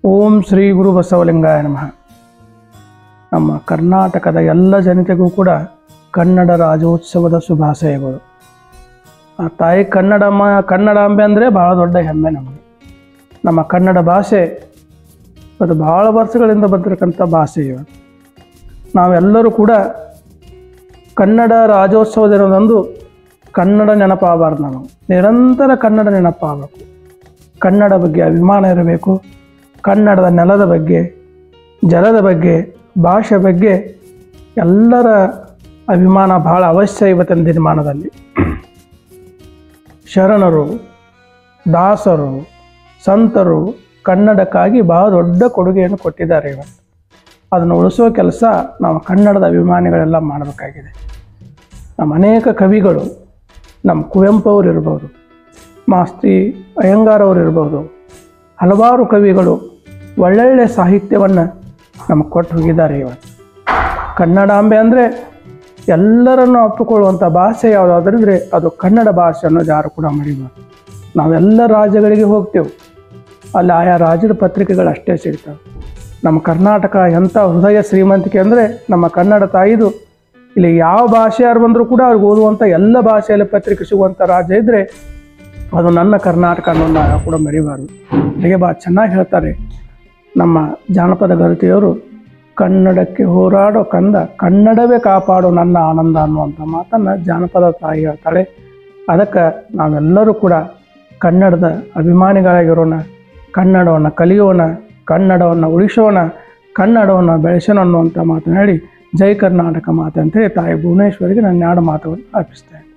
ಓಂ ಶ್ರೀ ಗುರು ಬಸವಲಿಂಗಾಯ ನಮಃ ನಮ್ಮ ಕರ್ನಾಟಕದ ಎಲ್ಲ ಜನತೆಗೂ ಕೂಡ ಕನ್ನಡ ರಾಜ್ಯೋತ್ಸವದ ಶುಭಾಶಯಗಳು ಆ ತಾಯಿ ಕನ್ನಡಮ್ಮ ಕನ್ನಡಾಂಬೆ ಅಂದರೆ ಭಾಳ ದೊಡ್ಡ ಹೆಮ್ಮೆ ನಮಗೆ ನಮ್ಮ ಕನ್ನಡ ಭಾಷೆ ಅದು ಭಾಳ ವರ್ಷಗಳಿಂದ ಬಂದಿರತಕ್ಕಂಥ ಭಾಷೆ ಇವ ನಾವೆಲ್ಲರೂ ಕೂಡ ಕನ್ನಡ ರಾಜ್ಯೋತ್ಸವ ದಿನದಂದು ಕನ್ನಡ ನೆನಪಾಗಬಾರ್ದು ನಾವು ನಿರಂತರ ಕನ್ನಡ ನೆನಪಾಗಬೇಕು ಕನ್ನಡ ಬಗ್ಗೆ ಅಭಿಮಾನ ಇರಬೇಕು ಕನ್ನಡದ ನೆಲದ ಬಗ್ಗೆ ಜಲದ ಬಗ್ಗೆ ಭಾಷೆ ಬಗ್ಗೆ ಎಲ್ಲರ ಅಭಿಮಾನ ಬಹಳ ಅವಶ್ಯ ಇವತ್ತಿನ ದಿನಮಾನದಲ್ಲಿ ಶರಣರು ದಾಸರು ಸಂತರು ಕನ್ನಡಕ್ಕಾಗಿ ಬಹಳ ದೊಡ್ಡ ಕೊಡುಗೆಯನ್ನು ಕೊಟ್ಟಿದ್ದಾರೆ ಇವತ್ತು ಅದನ್ನು ಉಳಿಸೋ ಕೆಲಸ ನಾವು ಕನ್ನಡದ ಅಭಿಮಾನಿಗಳೆಲ್ಲ ಮಾಡಬೇಕಾಗಿದೆ ನಮ್ಮ ಅನೇಕ ಕವಿಗಳು ನಮ್ಮ ಕುವೆಂಪು ಅವರು ಇರ್ಬೋದು ಮಾಸ್ತಿ ಅಯ್ಯಂಗಾರ್ ಅವರು ಇರ್ಬೋದು ಹಲವಾರು ಕವಿಗಳು ಒಳ್ಳೊಳ್ಳೆ ಸಾಹಿತ್ಯವನ್ನು ನಮಗೆ ಕೊಟ್ಟು ಹೋಗಿದ್ದಾರೆ ಇವತ್ತು ಕನ್ನಡಾಂಬೆ ಅಂದರೆ ಎಲ್ಲರನ್ನು ಒಪ್ಪಿಕೊಳ್ಳುವಂಥ ಭಾಷೆ ಯಾವುದಾದ್ರಿದ್ರೆ ಅದು ಕನ್ನಡ ಭಾಷೆ ಅನ್ನೋದು ಯಾರು ಕೂಡ ಮರಿಬಾರ್ದು ನಾವೆಲ್ಲ ರಾಜ್ಯಗಳಿಗೆ ಹೋಗ್ತೇವೆ ಅಲ್ಲಿ ಆಯಾ ರಾಜ್ಯದ ಪತ್ರಿಕೆಗಳು ಅಷ್ಟೇ ಸಿಗ್ತವೆ ನಮ್ಮ ಕರ್ನಾಟಕ ಎಂಥ ಹೃದಯ ಶ್ರೀಮಂತಿಕೆ ಅಂದರೆ ನಮ್ಮ ಕನ್ನಡ ತಾಯಿದು ಇಲ್ಲಿ ಯಾವ ಭಾಷೆ ಯಾರು ಬಂದರೂ ಕೂಡ ಅವ್ರಿಗೆ ಓದುವಂಥ ಎಲ್ಲ ಭಾಷೆಯಲ್ಲಿ ಪತ್ರಿಕೆ ಸಿಗುವಂಥ ರಾಜ್ಯ ಇದ್ದರೆ ಅದು ನನ್ನ ಕರ್ನಾಟಕ ಅನ್ನೋದು ನಾವು ಕೂಡ ಮರಿಬಾರ್ದು ಹೀಗೆ ಭಾಳ ಚೆನ್ನಾಗಿ ಹೇಳ್ತಾರೆ ನಮ್ಮ ಜಾನಪದ ಗರತಿಯವರು ಕನ್ನಡಕ್ಕೆ ಹೋರಾಡೋ ಕಂದ ಕನ್ನಡವೇ ಕಾಪಾಡೋ ನನ್ನ ಆನಂದ ಅನ್ನುವಂಥ ಮಾತನ್ನು ಜಾನಪದ ತಾಯಿ ಹೇಳ್ತಾಳೆ ಅದಕ್ಕೆ ನಾವೆಲ್ಲರೂ ಕೂಡ ಕನ್ನಡದ ಅಭಿಮಾನಿಗಳಾಗಿರೋಣ ಕನ್ನಡವನ್ನು ಕಲಿಯೋಣ ಕನ್ನಡವನ್ನು ಉಳಿಸೋಣ ಕನ್ನಡವನ್ನು ಬೆಳೆಸೋಣ ಅನ್ನುವಂಥ ಮಾತನಾಡಿ ಜೈ ಕರ್ನಾಟಕ ಮಾತು ಅಂತೇಳಿ ತಾಯಿ ಭುವನೇಶ್ವರಿಗೆ ನಾನು ಎರಡು ಮಾತುಗಳನ್ನು ಅರ್ಪಿಸ್ತೇನೆ